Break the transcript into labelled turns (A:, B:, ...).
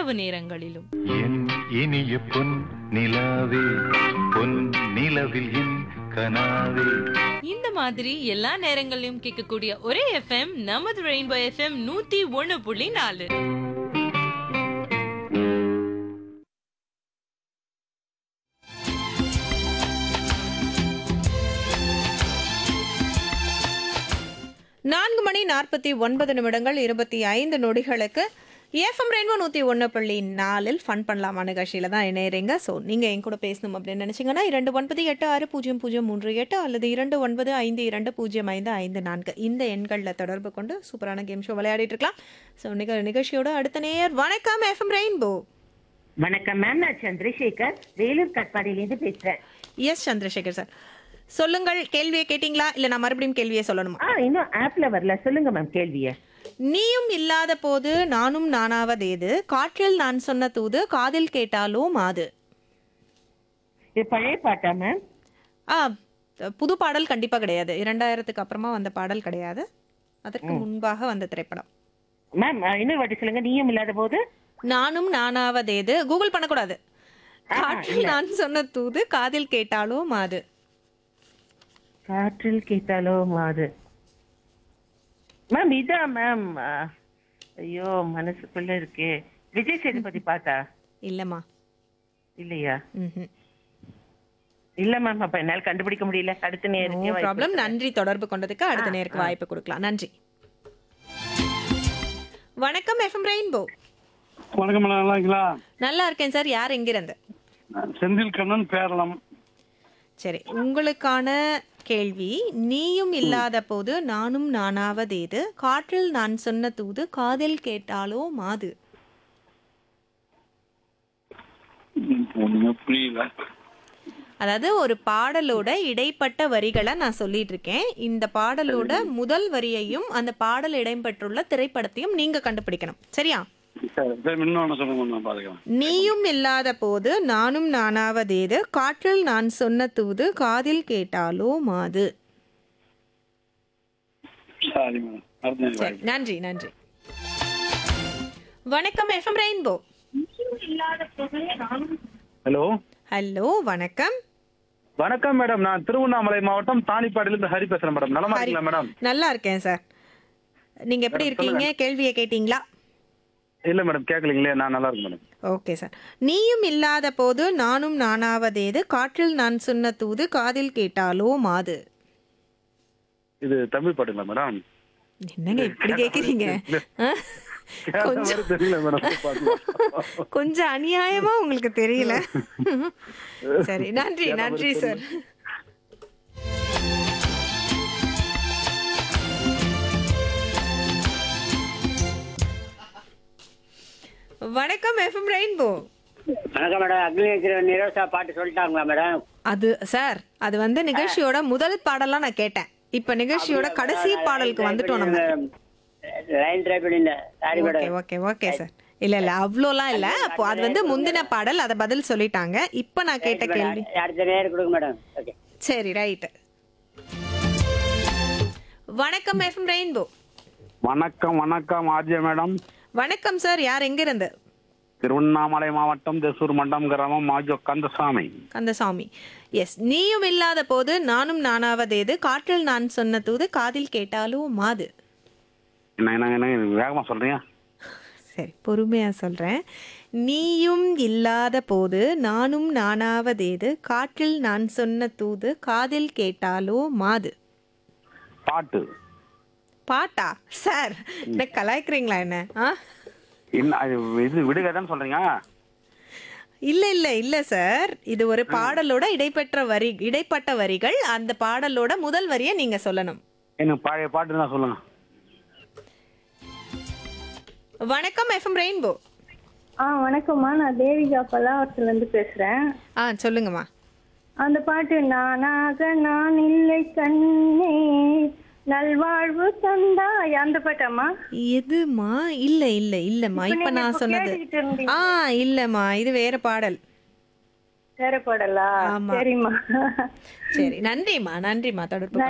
A: இரவு நேரங்களிலும்
B: என் இனிய பொன் நிலாவே பொன் நிலவில் என் கனாவே
A: இந்த மாதிரி எல்லா நேரங்களிலும் கேட்கக்கூடிய ஒரே எஃப்எம் நமது ரெயின்போ எஃப்எம் நூத்தி ஒண்ணு புள்ளி நாலு
C: நான்கு மணி நாற்பத்தி ஒன்பது நிமிடங்கள் இருபத்தி ஐந்து நொடிகளுக்கு எஃப்எம் ரெயின்போ நூற்றி ஒன்று புள்ளி நாலில் ஃபன் பண்ணலாமா நிகழ்ச்சியில் தான் இணையறீங்க ஸோ நீங்கள் என் கூட பேசணும் அப்படின்னு நினச்சிங்கன்னா இரண்டு ஒன்பது எட்டு ஆறு பூஜ்ஜியம் பூஜ்ஜியம் மூன்று எட்டு அல்லது இரண்டு ஒன்பது ஐந்து இரண்டு பூஜ்ஜியம் ஐந்து ஐந்து நான்கு இந்த எண்களில் தொடர்பு கொண்டு சூப்பரான கேம் ஷோ விளையாடிட்டு இருக்கலாம் ஸோ நிக நிகழ்ச்சியோட அடுத்த நேயர் வணக்கம் எஃப்எம் ரெயின்போ
D: வணக்கம் மேம் நான் சந்திரசேகர் வேலூர் கட்பாடியிலேருந்து பேசுறேன்
C: எஸ் சந்திரசேகர் சார் சொல்லுங்கள் கேள்வியை கேட்டிங்களா இல்லை நான் மறுபடியும் கேள்வியை சொல்லணுமா
D: ஆ இன்னும் ஆப்ல வரல சொல்லுங்க மேம் கேள்விய
C: நீயும் இல்லாத போது நானும் நானாவதேது காற்றில் நான் சொன்ன தூது காதில் கேட்டாலோ மாது
D: இது பழைய பாட்டா மேம்
C: ஆ புது பாடல் கண்டிப்பா கிடையாது இரண்டாயிரத்துக்கு அப்புறமா வந்த பாடல் கிடையாது அதற்கு முன்பாக வந்த திரைப்படம்
D: மேம் ஆ, இன்னொரு வாட்டி சொல்லுங்க நீயும் இல்லாத போது
C: நானும் நானாவதேது கூகுள் பண்ணக்கூடாது
D: ஆ,
C: காற்றில் நான் சொன்ன தூது காதில் கேட்டாலோ மாது
D: காற்றில் கேட்டாலோ மாது மேம் இதான் மேம் ஆ, ஐயோ மனசுக்குள்ள இருக்கே விஜய் சேதுபதி பாட்டா
C: இல்லம்மா
D: இல்லையா
C: ம்ஹும்.
D: இல்ல மேம் அப்ப என்னால கண்டுபிடிக்க முடியல அடுத்த
C: நோ
D: நேரத்துக்கு வாய்ப்பு
C: ப்ராப்ளம்
D: கொடுங்க.
C: நன்றி தொடர்பு கொண்டதுக்கு அடுத்த நேருக்கு வாய்ப்பு கொடுக்கலாம் நன்றி வணக்கம் எஃப்எம் ரெயின்போ
E: வணக்கம் மேடம் நல்லா இருக்கீங்களா
C: நல்லா இருக்கேன் சார் யார் எங்கிருந்து
E: நான் செந்தில் கண்ணன் பேரளம்
C: சரி உங்களுக்கான கேள்வி நீயும் இல்லாத போது நானும் நானாவதேது காற்றில் நான் சொன்ன தூது காதில் கேட்டாலோ மாது
E: ம், ஒண்ணுமே புரியல
C: அதாவது ஒரு பாடலோட இடைப்பட்ட வரிகளை நான் சொல்லிட்டு இருக்கேன் இந்த பாடலோட முதல் வரியையும் அந்த பாடல் இடம்பெற்றுள்ள திரைப்படத்தையும் நீங்க கண்டுபிடிக்கணும் சரியா
E: சரி சரி இன்னொன்று சொல்லுங்க நான் பார்த்துக்கலாம்
C: நீயும் இல்லாத போது நானும் நானாவதேது காற்றில் நான் சொன்ன தூது காதில் கேட்டாலோ மாது
E: சரி மேடம் அடுத்த நேரம்
C: சரி நன்றி நன்றி வணக்கம் எஃப்எம் ரெயின்போ
F: ஹலோ
C: ஹலோ வணக்கம்
F: வணக்கம் மேடம் நான் திருவண்ணாமலை மாவட்டம் தானிப்பாடியிலிருந்து ஹரி பேசுறேன் மேடம் நலமா
C: ஹரி.
F: இருக்கீங்களா மேடம்
C: நல்லா இருக்கேன் சார் நீங்க எப்படி இருக்கீங்க கேள்வியை கேட்டீங்களா
F: இல்ல மேடம் கேட்கலீங்களே நான் நல்லா இருக்கேன் மேடம்
C: ஓகே சார் நீயும் இல்லாத போது நானும் நானாவதேது காற்றில் நான் சொன்ன தூது காதில் கேட்டாலோ மாது
F: இது தமிழ் பாட்டுங்களா மேடம்
C: என்னங்க இப்படி கேக்குறீங்க ஆ? கொஞ்சம்
F: மாதிரி தெரியல மேடம் பாட்டு.
C: கொஞ்சம் அநியாயமா உங்களுக்கு தெரியல சரி நன்றி நன்றி சார் வணக்கம் எஃப்எம் ரெயின்போ
G: வணக்கம் மேடம் அக்னி நிரோசா பாட்டு சொல்லிட்டாங்களா மேடம்
C: அது சார் அது வந்து நிகழ்ச்சியோட முதல் பாடலாம் நான் கேட்டேன் இப்ப நிகழ்ச்சியோட கடைசி பாடலுக்கு வந்துட்டோம் நம்ம
G: லைன் ட்ரை பண்ணிருந்தேன் sorry
C: okay
G: madam
C: okay okay sir இல்ல இல்ல அவ்வளோலாம் இல்ல அப்போ அது வந்து முந்தின பாடல் அதை பதில் சொல்லிட்டாங்க இப்ப நான் கேட்ட கேள்வி
G: அடுத்த நேரம் கொடுங்க மேடம் ஓகே
C: சரி ரைட் வணக்கம் எஃப்எம் ரெயின்போ
E: வணக்கம் வணக்கம் ஆர்ஜே மேடம்
C: வணக்கம் சார் யார் எங்க இருந்து
E: திருவண்ணாமலை மாவட்டம் தெசூர் மண்டம் கிராமம் மாஜோ கந்தசாமி
C: கந்தசாமி எஸ் நீயும் இல்லாத போது நானும் நானாவதேது காற்றில் நான் சொன்ன தூது காதில் கேட்டாலும் மாது
E: என்ன என்ன என்ன வேகமா சொல்றீங்க
C: சரி பொறுமையா சொல்றேன் நீயும் இல்லாத போது நானும் நானாவதேது காற்றில் நான் சொன்ன தூது காதில் கேட்டாலோ மாது
E: பாட்டு
C: பாட்டா சார் என்ன கலாய்க்கிறீங்களா என்ன ஆ
E: என்ன அது இது விடுகதைன்னு சொல்றீங்க
C: இல்ல இல்ல இல்ல சார் இது ஒரு பாடலோட இடைப்பெற்ற வரி இடைப்பட்ட வரிகள் அந்த பாடலோட முதல் வரியை நீங்க சொல்லணும்
E: எனக்கு பழைய பாட்டு தான் சொல்லுங்க
C: வணக்கம் எஃப்எம் ரெயின்போ
H: ஆ வணக்கம்மா நான் தேவிகா பல்லாவரத்துல இருந்து பேசுறேன்
C: ஆ சொல்லுங்கம்மா
H: அந்த பாட்டு நானாக நான் இல்லை கண்ணே நல்வாழ்வு தந்தாய் அந்த பாட்டாம்மா
C: எதுமா இல்ல இல்ல இல்லம்மா
H: இப்ப
C: இப்ப
H: நீங்க
C: நான்
H: இப்ப
C: சொன்னது
H: கேட்டுக்கிட்டு இருந்தீங்க.
C: ஆ இல்லம்மா இது வேற பாடல்
H: வேற பாடலா
C: ஆமா.
H: சரிம்மா
C: சரி நன்றிம்மா நன்றிம்மா தொடர்பு